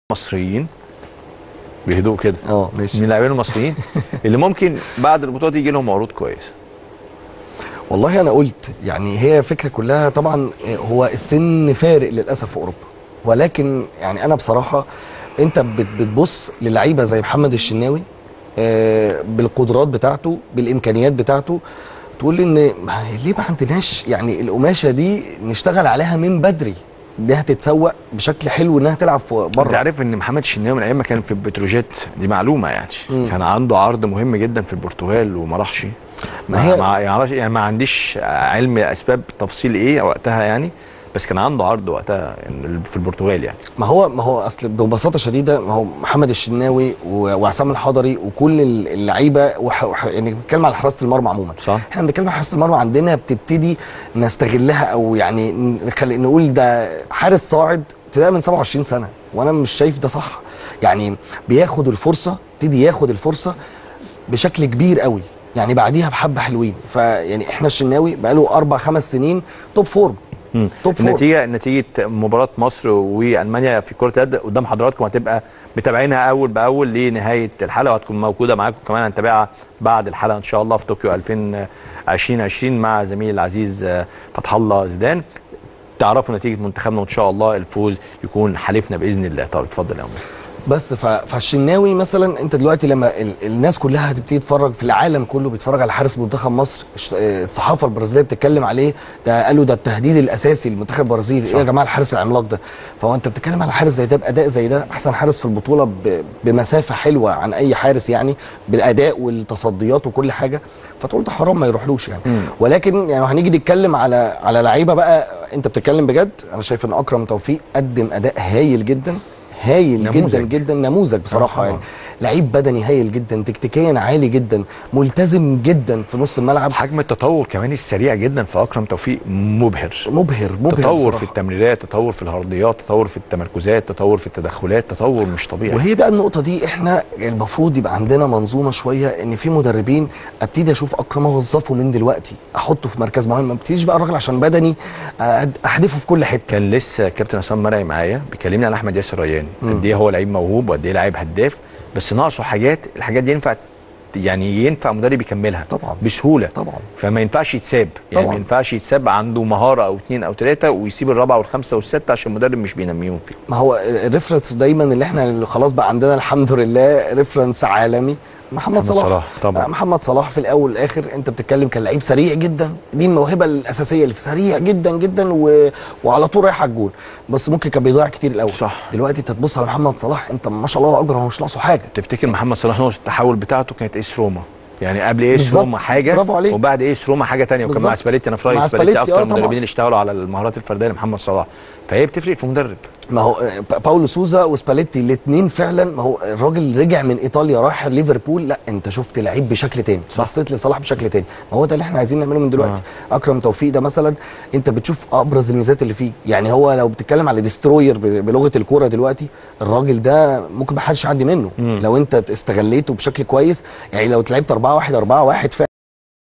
المصريين بهدوء كده اه ماشي من اللاعبين المصريين اللي ممكن بعد البطوله دي يجي لهم عروض كويسه والله انا قلت يعني هي فكره كلها طبعا هو السن فارق للاسف في اوروبا ولكن يعني انا بصراحه انت بت- بتبص للعيبه زي محمد الشناوي آه، بالقدرات بتاعته بالامكانيات بتاعته تقول لي ان ما- ليه ما عندناش يعني القماشه دي نشتغل عليها من بدري انها تتسوق بشكل حلو انها تلعب في انت بره عارف ان محمد الشناوي من ايام ما كان في بتروجيت دي معلومه يعني مم. كان عنده عرض مهم جدا في البرتغال وما راحش ما هي- ما يعني يعني ما عنديش علم اسباب تفصيل ايه وقتها يعني بس كان عنده عرض وقتها في البرتغال يعني ما هو ما هو اصل ببساطه شديده ما هو محمد الشناوي و- وعصام الحضري وكل اللعيبه وح... وح... يعني بنتكلم على حراسه المرمى عموما صح. احنا بنتكلم على حراسه المرمى عندنا بتبتدي نستغلها او يعني نخلي نقول ده حارس صاعد ابتداء من 27 سنه وانا مش شايف ده صح يعني بياخد الفرصه ابتدي ياخد الفرصه بشكل كبير قوي يعني بعديها بحبه حلوين فيعني احنا الشناوي بقاله اربع خمس سنين توب فورم مم. توب فور. النتيجه نتيجه مباراه مصر والمانيا في كره اليد قدام حضراتكم هتبقى متابعينها اول باول لنهايه الحلقه وهتكون موجوده معاكم كمان هنتابعها بعد الحلقه ان شاء الله في طوكيو 2020 مع زميلي العزيز آه، فتح الله زيدان تعرفوا نتيجه منتخبنا وان شاء الله الفوز يكون حليفنا باذن الله طب اتفضل يا عمر بس ف- فالشناوي مثلا انت دلوقتي لما ال- الناس كلها هتبتدي تتفرج في العالم كله بيتفرج على حارس منتخب مصر الش- آه، الصحافه البرازيليه بتتكلم عليه ده قالوا ده التهديد الاساسي للمنتخب البرازيلي ايه يا جماعه الحارس العملاق ده فهو انت بتتكلم على حارس زي ده باداء زي ده احسن حارس في البطوله ب- بمسافه حلوه عن اي حارس يعني بالاداء والتصديات وكل حاجه فتقول ده حرام ما يروحلوش يعني مم. ولكن يعني هنيجي نتكلم على على لعيبه بقى انت بتتكلم بجد انا شايف ان اكرم توفيق قدم اداء هايل جدا هايل نموذج. جدا جدا نموذج بصراحه طبعاً. يعني لعيب بدني هايل جدا تكتيكيا عالي جدا ملتزم جدا في نص الملعب حجم التطور كمان السريع جدا في اكرم توفيق مبهر مبهر مبهر تطور بصراحة. في التمريرات تطور في العرضيات تطور في التمركزات تطور في التدخلات تطور مش طبيعي وهي بقى النقطة دي احنا المفروض يبقى عندنا منظومة شوية ان في مدربين ابتدي اشوف اكرم اوظفه من دلوقتي احطه في مركز مهم ما ابتديش بقى الراجل عشان بدني آه، احدفه في كل حتة كان لسه كابتن عصام مرعي معايا بيكلمني على احمد ياسر ريان قد ايه هو لعيب موهوب وقد ايه لعيب هداف بس ناقصه حاجات الحاجات دي ينفع يعني ينفع مدرب يكملها طبعا. بسهوله طبعا. فما ينفعش يتساب يعني طبعا. ما ينفعش يتساب عنده مهاره او اثنين او ثلاثه ويسيب الرابعه والخامسه والسادسه عشان المدرب مش بينميهم فيه ما هو الريفرنس دايما اللي احنا اللي خلاص بقى عندنا الحمد لله ريفرنس عالمي محمد محمد صلاح, صلاح طبعاً. آه، محمد صلاح في الاول والاخر انت بتتكلم كان لعيب سريع جدا دي الموهبه الاساسيه اللي في سريع جدا جدا و... وعلى طول رايح على الجول بس ممكن كان بيضيع كتير الاول صح. دلوقتي انت تبص على محمد صلاح انت ما شاء الله الله اكبر هو مش ناقصه حاجه تفتكر محمد صلاح نقطه التحول بتاعته كانت ايس روما يعني قبل ايس بالظبط. روما حاجه برافو عليك. وبعد ايس روما حاجه ثانيه وكان مع بالظبط. سباليتي انا في رايي مع سباليتي سباليتي، اكتر آه، من طبعاً. المدربين اللي اشتغلوا على المهارات الفرديه لمحمد صلاح فهي بتفرق في مدرب ما هو آه، با- باولو سوزا وسباليتي الاثنين فعلا ما هو الراجل رجع من ايطاليا رايح ليفربول لا انت شفت لعيب بشكل تاني بصيت لصلاح بشكل تاني ما هو ده اللي احنا عايزين نعمله من دلوقتي آه. اكرم توفيق ده مثلا انت بتشوف ابرز الميزات اللي فيه يعني هو لو بتتكلم على ديستروير ب- بلغه الكوره دلوقتي الراجل ده ممكن ما حدش يعدي منه مم. لو انت استغليته بشكل كويس يعني لو اتلعبت 4 1 4 1 فعلا